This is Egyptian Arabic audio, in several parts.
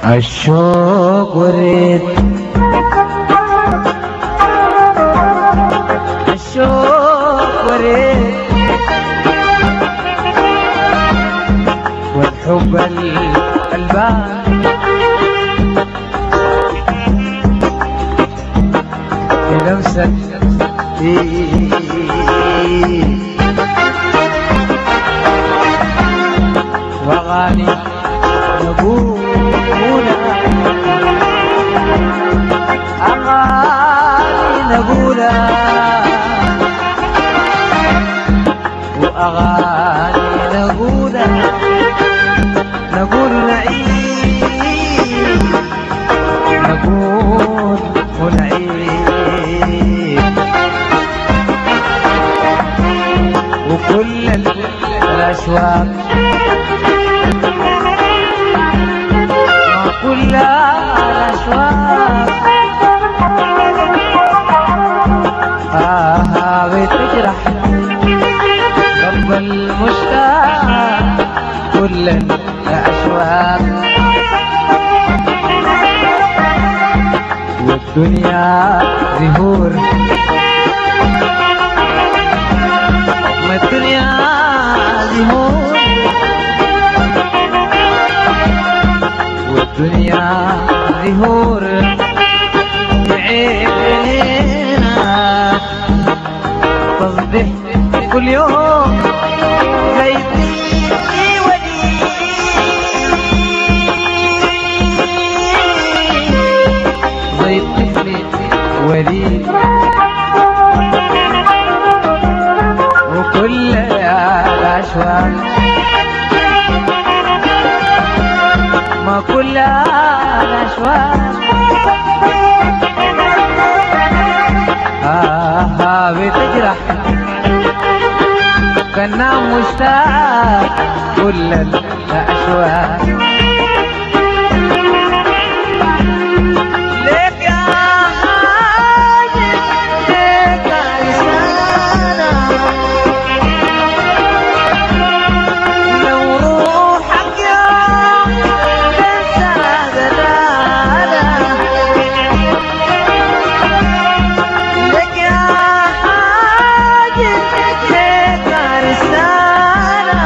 الشوق وريد الشوق وريد والحب البان لمسة وغاني نقولها أغاني نقولها وأغاني نقولها نقول نعيد نقول ونعيد وكل الأشواق كل الأشواق آه بتجرح قلب المشتاق كل الأشواق والدنيا زهور ما الدنيا زهور والدنيا زهور عينينا تصبح كل يوم زي طفلي وليد زي طفلي وليد وكل الأشواق ما كل الأشواق آه بتجرح كنا مشتاق كل الأشواق ليك يا حاجب ليك عشانا لو روحك يوم تنسى دلالا لك يا حاجب ليك رسالة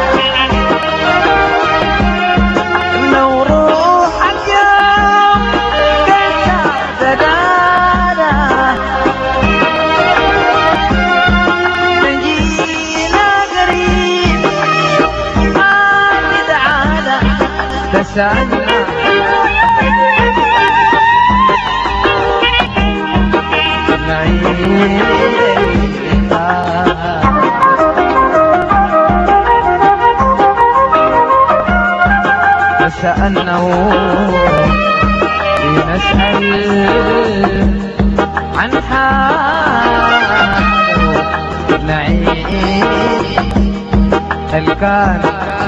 لو روحك يوم تنسى دلالا نجينا قريب ما ندعانا تسألنا فسألنه لنسأل عن حاله نعيم هل كان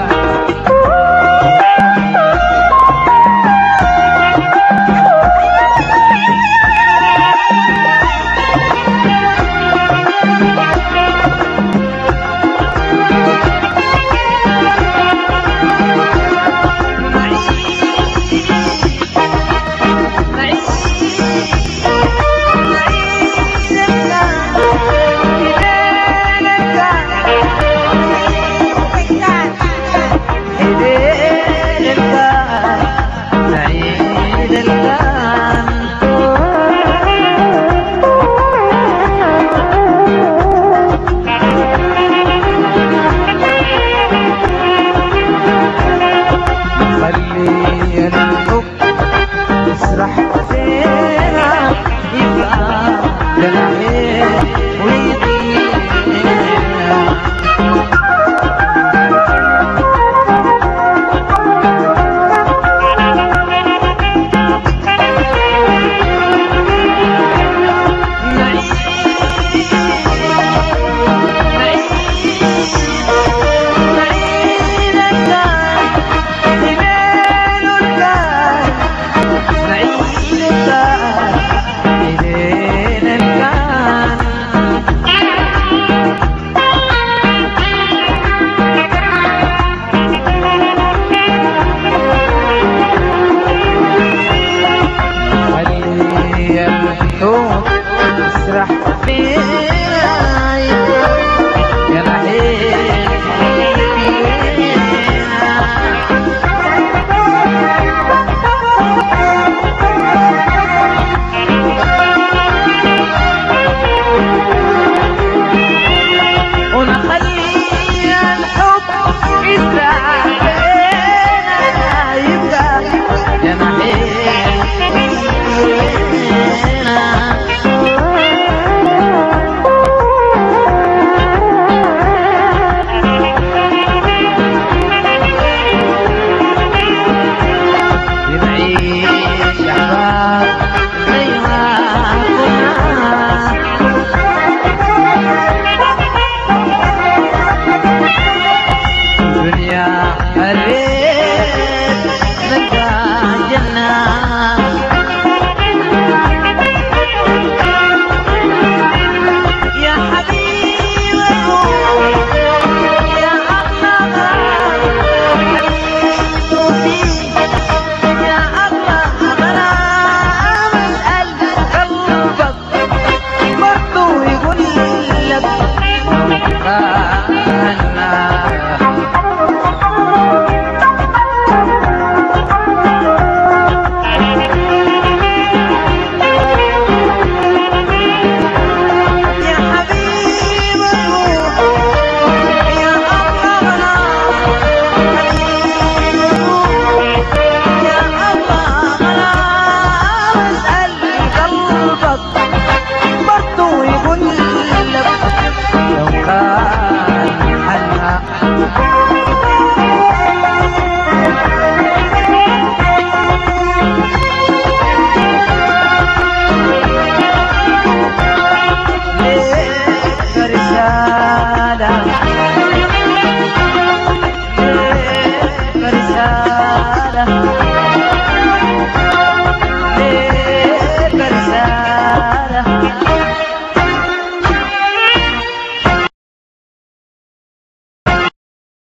خلي الحب يسرح فينا يبقى دلعين ويطير انا